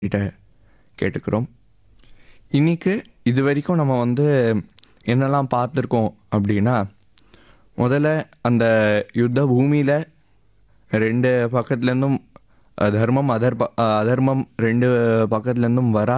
கிட்ட கேட்டுக்கிறோம் இன்னைக்கு இது வரைக்கும் நம்ம வந்து என்னெல்லாம் பார்த்துருக்கோம் அப்படின்னா முதல்ல அந்த யுத்த பூமியில் ரெண்டு பக்கத்துலேருந்தும் அஹ், தர்மம் அதர் ப- அஹ், அதர்மம் ரெண்டு பக்கத்துலேருந்தும் வரா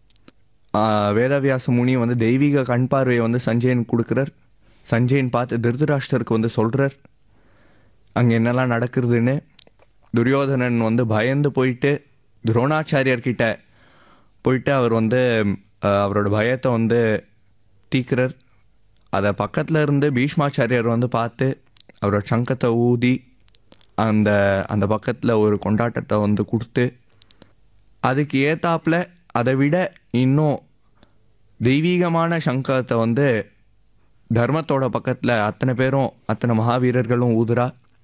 ஆஹ், வேதவியாச முனி வந்து தெய்வீக கண் பார்வையை வந்து சஞ்சயன் கொடுக்குறார் சஞ்சயன் பார்த்து திருதராஷ்டருக்கு வந்து சொல்கிறார் அங்கே என்னெல்லாம் நடக்குதுன்னு துரியோதனன் வந்து பயந்து போயிட்டு துரோணாச்சாரியர்கிட்ட போயிட்டு அவர் வந்து அஹ், அவரோட பயத்தை வந்து தீக்கிறார் அதை பக்கத்தில் இருந்து பீஷ்மாச்சாரியார் வந்து பார்த்து அவரோட சங்கத்தை ஊதி அந்த அந்த பக்கத்தில் ஒரு கொண்டாட்டத்தை வந்து கொடுத்து அதுக்கு ஏத்தாப்புல அதை விட இன்னும் தெய்வீகமான சங்கத்தை வந்து தர்மத்தோட பக்கத்தில் அத்தனை பேரும் அத்தனை மகாவீரர்களும் ஊதுறா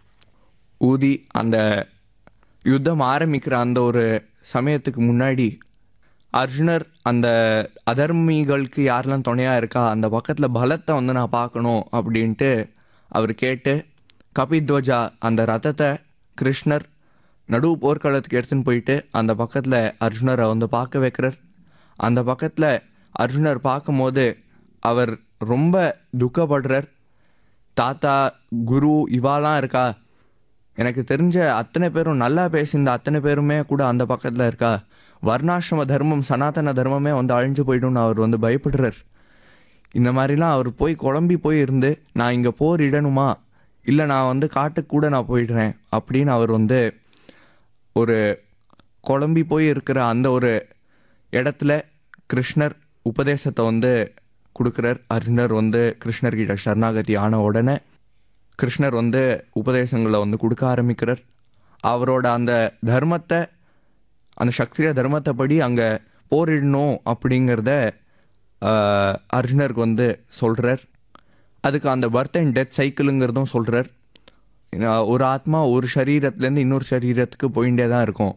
ஊதி அந்த யுத்தம் ஆரம்பிக்கிற அந்த ஒரு சமயத்துக்கு முன்னாடி அர்ஜுனர் அந்த அதர்மிகளுக்கு யாரெல்லாம் துணையாக இருக்கா அந்த பக்கத்தில் பலத்தை வந்து நான் பார்க்கணும் அப்படின்ட்டு அவர் கேட்டு கபித்வஜா அந்த ரதத்தை கிருஷ்ணர் நடு போர்க்களத்துக்கு எடுத்துன்னு போயிட்டு அந்த பக்கத்தில் அர்ஜுனரை வந்து பார்க்க வைக்கிறார் அந்த பக்கத்தில் அர்ஜுனர் பார்க்கும்போது அவர் ரொம்ப துக்கப்படுறார் தாத்தா குரு இவாலாம் இருக்கா எனக்கு தெரிஞ்ச அத்தனை பேரும் நல்லா பேசியிருந்த அத்தனை பேருமே கூட அந்த பக்கத்தில் இருக்கா வர்ணாசிரம தர்மம் சனாதன தர்மமே வந்து அழிஞ்சு போயிடும்னு அவர் வந்து பயப்படுறார் இந்த மாதிரிலாம் அவர் போய் குழம்பி போய் இருந்து நான் இங்கே போர் இடணுமா இல்லை நான் வந்து காட்டுக்கு கூட நான் போயிடுறேன் அப்படின்னு அவர் வந்து ஒரு குழம்பி போய் இருக்கிற அந்த ஒரு இடத்துல கிருஷ்ணர் உபதேசத்தை வந்து கொடுக்குறார் அர்ஜுனர் வந்து கிருஷ்ணர்கிட்ட சரணாகதி ஆன உடனே கிருஷ்ணர் வந்து உபதேசங்களை வந்து கொடுக்க ஆரம்பிக்கிறார் அவரோட அந்த தர்மத்தை அந்த சக்திய தர்மத்தை படி அங்கே போரிடணும் அப்படிங்கிறத ஆஹ், அர்ஜுனருக்கு வந்து சொல்கிறார் அதுக்கு அந்த பர்த் அண்ட் டெத் சைக்கிளுங்கிறதும் சொல்கிறார் ஒரு ஆத்மா ஒரு சரீரத்துலேருந்து இன்னொரு சரீரத்துக்கு போயிட்டே தான் இருக்கும்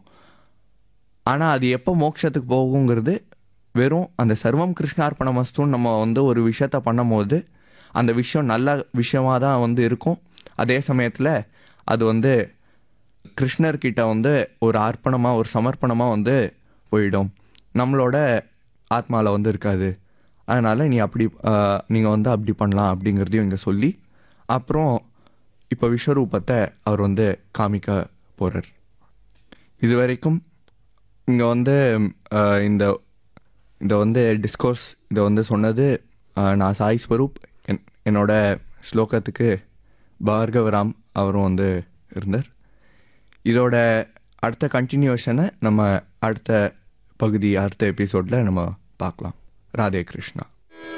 ஆனால் அது எப்போ மோட்சத்துக்கு போகுங்கிறது வெறும் அந்த சர்வம் கிருஷ்ணார்ப்பண மஸ்துன்னு நம்ம வந்து ஒரு விஷயத்த பண்ணும்போது அந்த விஷயம் நல்ல விஷயமாக தான் வந்து இருக்கும் அதே சமயத்தில் அது வந்து கிருஷ்ணர்கிட்ட வந்து ஒரு அர்ப்பணமாக ஒரு சமர்ப்பணமாக வந்து போயிடும் நம்மளோட ஆத்மாவில் வந்து இருக்காது அதனால் நீ அப்படி நீங்கள் வந்து அப்படி பண்ணலாம் அப்படிங்கிறதையும் இங்கே சொல்லி அப்புறம் இப்போ விஸ்வரூபத்தை அவர் வந்து காமிக்க போகிறார் இது வரைக்கும் இங்கே வந்து அஹ், இந்த இந்த வந்து டிஸ்கோர்ஸ் இதை வந்து சொன்னது அஹ், நான் சாய் ஸ்வரூப் என் என்னோட ஸ்லோகத்துக்கு பார்கவராம் அவரும் வந்து இருந்தார் இதோட அடுத்த கண்டினியூஷனை நம்ம அடுத்த பகுதி அடுத்த எபிசோடில் நம்ம பார்க்கலாம் ராதே கிருஷ்ணா